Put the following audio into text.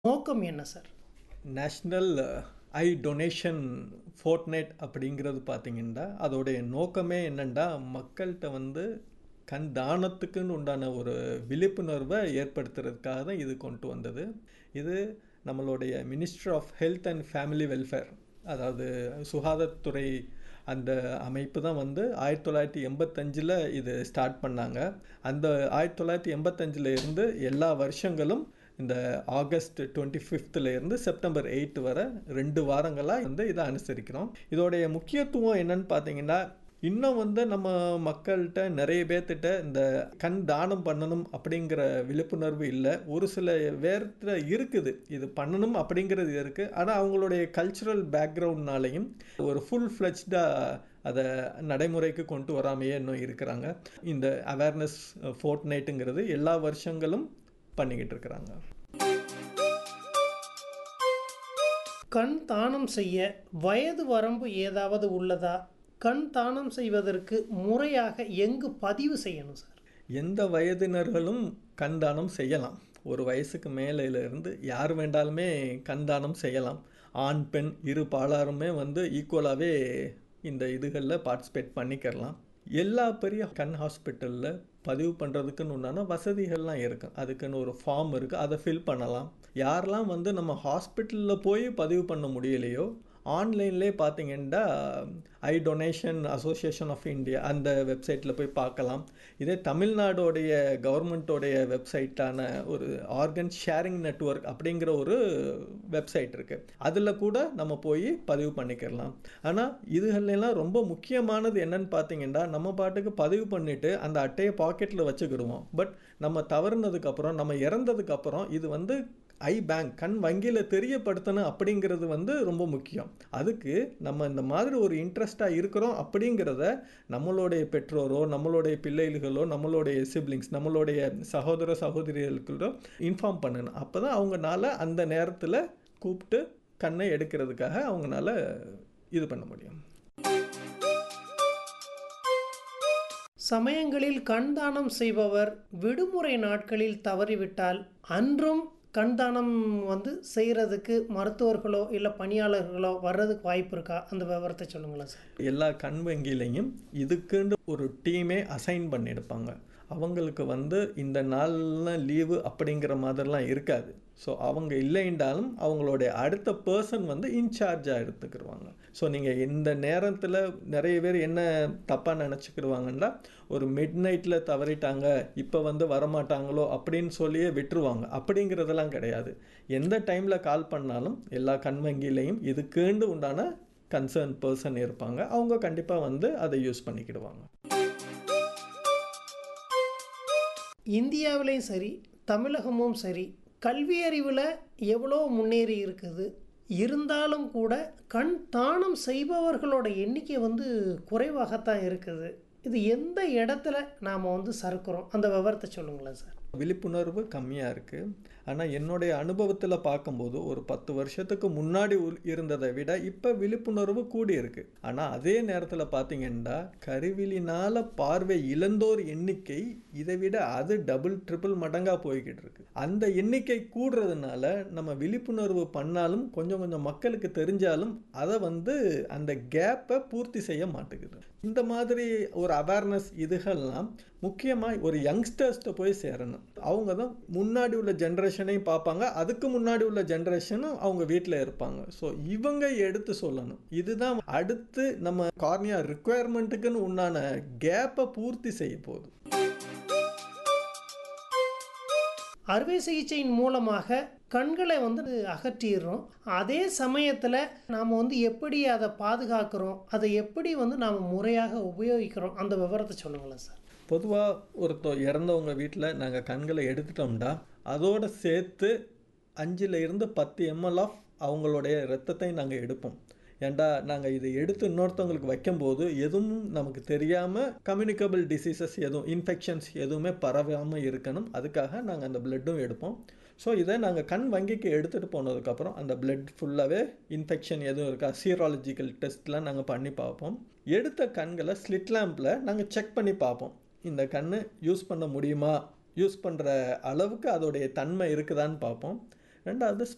நோக்கம் என்ன sir national eye donation fortnight அப்படிங்கிறது பார்த்தீங்கன்னா அதோடைய நோக்கமே என்னென்னா மக்கள்கிட்ட வந்து கண் தானத்துக்குன்னு உண்டான ஒரு விழிப்புணர்வை ஏற்படுத்துறதுக்காக தான் இது கொண்டு வந்தது இது நம்மளுடைய minister of health and family welfare அதாவது சுகாதாரத்துறை அந்த அமைப்பு தான் வந்து ஆயிரத்தி தொள்ளாயிரத்தி எண்பத்தஞ்சில் இது ஸ்டார்ட் பண்ணாங்க அந்த ஆயிரத்தி தொள்ளாயிரத்தி எண்பத்தஞ்சில் இருந்து எல்லா வருஷங்களும் இந்த ஆகஸ்ட் டுவெண்ட்டி ஃபிஃப்த்தில் இருந்து செப்டம்பர் எயிட் வரை ரெண்டு வாரங்களாக வந்து இதை அனுசரிக்கிறோம் இதோடைய முக்கியத்துவம் என்னன்னு பார்த்தீங்கன்னா இன்னும் வந்து நம்ம மக்கள்கிட்ட நிறைய பேர்த்திட்ட இந்த கண் தானம் பண்ணணும் அப்படிங்கிற விழிப்புணர்வு இல்லை ஒரு சில வேர்த்துல இருக்குது இது பண்ணணும் அப்படிங்கிறது இருக்குது ஆனால் அவங்களுடைய கல்ச்சுரல் பேக்ரவுண்ட்னாலையும் ஒரு ஃபுல் ஃப்ளெஜ்டாக அதை நடைமுறைக்கு கொண்டு வராமையே இன்னும் இருக்கிறாங்க இந்த அவேர்னஸ் ஃபோர்ட் நைட்டுங்கிறது எல்லா வருஷங்களும் பண்ணிக்கிட்டு இருக்கிறாங்க கண் தானம் செய்ய வயது வரம்பு ஏதாவது உள்ளதா கண் தானம் செய்வதற்கு முறையாக எங்கு பதிவு செய்யணும் சார் எந்த வயதினர்களும் கண் தானம் செய்யலாம் ஒரு வயசுக்கு மேலேருந்து யார் வேண்டாலுமே கண் தானம் செய்யலாம் ஆண் பெண் இரு பாலாருமே வந்து ஈக்குவலாகவே இந்த இதுகளில் பார்ட்டிசிபேட் பண்ணிக்கிறலாம் எல்லா பெரிய கண் ஹாஸ்பிட்டலில் பதிவு பண்ணுறதுக்குன்னு உண்டான வசதிகள்லாம் இருக்குது அதுக்குன்னு ஒரு ஃபார்ம் இருக்குது அதை ஃபில் பண்ணலாம் யாரெல்லாம் வந்து நம்ம ஹாஸ்பிட்டலில் போய் பதிவு பண்ண முடியலையோ ஆன்லைன்லேயே பார்த்தீங்கன்னா eye donation association of India அந்த வெப்சைட்டில் போய் பார்க்கலாம் இதே தமிழ்நாடோடைய கவர்மெண்ட்டோடைய வெப்சைட்டான ஒரு ஆர்கன் ஷேரிங் நெட்ஒர்க் அப்படிங்கிற ஒரு வெப்சைட் இருக்குது அதில் கூட நம்ம போய் பதிவு பண்ணிக்கிறலாம் ஆனால் இதுகளெல்லாம் ரொம்ப முக்கியமானது என்னன்னு பார்த்தீங்கன்னா நம்ம பாட்டுக்கு பதிவு பண்ணிவிட்டு அந்த அட்டையை பாக்கெட்டில் வச்சுக்கிடுவோம் பட் நம்ம தவறுனதுக்கப்புறம் நம்ம இறந்ததுக்கப்புறம் இது வந்து ஐ பேங்க் கண் வங்கியில் தெரியப்படுத்தணும் அப்படிங்கிறது வந்து ரொம்ப முக்கியம் அதுக்கு நம்ம இந்த மாதிரி ஒரு இன்ட்ரெஸ்டாக இருக்கிறோம் அப்படிங்கிறத நம்மளுடைய பெற்றோரோ நம்மளுடைய பிள்ளைகளோ நம்மளுடைய சிப்ளிங்ஸ் நம்மளுடைய சகோதர சகோதரிகளுக்கோ இன்ஃபார்ம் பண்ணணும் அப்போ தான் அவங்கனால அந்த நேரத்தில் கூப்பிட்டு கண்ணை எடுக்கிறதுக்காக அவங்களால இது பண்ண முடியும் சமயங்களில் கண் தானம் செய்பவர் விடுமுறை நாட்களில் தவறிவிட்டால் அன்றும் கண் தானம் வந்து செய்கிறதுக்கு மருத்துவர்களோ இல்லை பணியாளர்களோ வர்றதுக்கு வாய்ப்பு இருக்கா அந்த விவரத்தை சொல்லுங்களேன் சார் எல்லா கண் வங்கியிலையும் இதுக்குன்னு ஒரு டீமே அசைன் பண்ணியிருப்பாங்க அவங்களுக்கு வந்து இந்த நாளில் லீவு அப்படிங்கிற மாதிரிலாம் இருக்காது ஸோ அவங்க இல்லைன்றாலும் அவங்களுடைய அடுத்த பர்சன் வந்து இன்சார்ஜாக எடுத்துக்கிடுவாங்க ஸோ நீங்கள் இந்த நேரத்தில் நிறைய பேர் என்ன தப்பாக நினச்சிக்கிடுவாங்கன்னா ஒரு மிட் நைட்டில் தவறிட்டாங்க இப்போ வந்து வரமாட்டாங்களோ அப்படின்னு சொல்லியே விட்டுருவாங்க அப்படிங்கிறதெல்லாம் கிடையாது எந்த டைமில் கால் பண்ணாலும் எல்லா கண் வங்கியிலையும் இதுக்குண்டு உண்டான கன்சர்ன் பர்சன் இருப்பாங்க அவங்க கண்டிப்பாக வந்து அதை யூஸ் பண்ணிக்கிடுவாங்க இந்தியாவிலையும் சரி தமிழகமும் சரி கல்வி அறிவில் எவ்வளோ முன்னேறி இருக்குது இருந்தாலும் கூட கண் தானம் செய்பவர்களோட எண்ணிக்கை வந்து குறைவாகத்தான் இருக்குது இது எந்த இடத்துல நாம் வந்து சறுக்கிறோம் அந்த விவரத்தை சொல்லுங்களேன் சார் விழிப்புணர்வு கம்மியாக இருக்குது ஆனால் என்னுடைய அனுபவத்தில் பார்க்கும்போது ஒரு பத்து வருஷத்துக்கு முன்னாடி இருந்ததை விட இப்போ விழிப்புணர்வு கூடி இருக்கு ஆனால் அதே நேரத்தில் பார்த்தீங்கன்னா கருவிலினால் பார்வை இழந்தோர் எண்ணிக்கை இதை விட அது டபுள் ட்ரிபிள் மடங்காக போய்கிட்டு இருக்கு அந்த எண்ணிக்கை கூடுறதுனால நம்ம விழிப்புணர்வு பண்ணாலும் கொஞ்சம் கொஞ்சம் மக்களுக்கு தெரிஞ்சாலும் அதை வந்து அந்த கேப்பை பூர்த்தி செய்ய மாட்டேங்குது இந்த மாதிரி ஒரு அவேர்னஸ் இதுகள்லாம் முக்கியமாக ஒரு யங்ஸ்டர்ஸ்கிட்ட போய் சேரணும் அவங்க தான் முன்னாடி உள்ள ஜென்ரேஷனையும் பார்ப்பாங்க அதுக்கு முன்னாடி உள்ள ஜென்ரேஷனும் அவங்க வீட்டில் இருப்பாங்க ஸோ இவங்க எடுத்து சொல்லணும் இதுதான் அடுத்து நம்ம கார்னியா ரிக்குவயர்மெண்ட்டுக்குன்னு உண்டான கேப்பை பூர்த்தி செய்ய போகுது அறுவை சிகிச்சையின் மூலமாக கண்களை வந்து அகற்றிடுறோம் அதே சமயத்தில் நாம் வந்து எப்படி அதை பாதுகாக்கிறோம் அதை எப்படி வந்து நாம் முறையாக உபயோகிக்கிறோம் அந்த விவரத்தை சொல்லுங்களேன் சார் பொதுவாக ஒருத்தர் இறந்தவங்க வீட்டில் நாங்கள் கண்களை எடுத்துட்டோம்னா அதோடு சேர்த்து அஞ்சில் இருந்து பத்து எம்எல் ஆஃப் அவங்களுடைய ரத்தத்தை நாங்கள் எடுப்போம் ஏண்டா நாங்கள் இதை எடுத்து இன்னொருத்தவங்களுக்கு வைக்கும்போது எதுவும் நமக்கு தெரியாமல் கம்யூனிகபிள் டிசீசஸ் எதுவும் இன்ஃபெக்ஷன்ஸ் எதுவுமே பரவாமல் இருக்கணும் அதுக்காக நாங்கள் அந்த பிளட்டும் எடுப்போம் ஸோ இதை நாங்கள் கண் வங்கிக்கு எடுத்துகிட்டு போனதுக்கப்புறம் அந்த பிளட் ஃபுல்லாகவே இன்ஃபெக்ஷன் எதுவும் இருக்கா சீராலஜிக்கல் டெஸ்ட்லாம் நாங்கள் பண்ணி பார்ப்போம் எடுத்த கண்களை ஸ்லிட் லேம்பில் நாங்கள் செக் பண்ணி பார்ப்போம் இந்த கண் யூஸ் பண்ண முடியுமா யூஸ் பண்ணுற அளவுக்கு அதோடைய தன்மை இருக்குதான்னு பார்ப்போம் ரெண்டாவது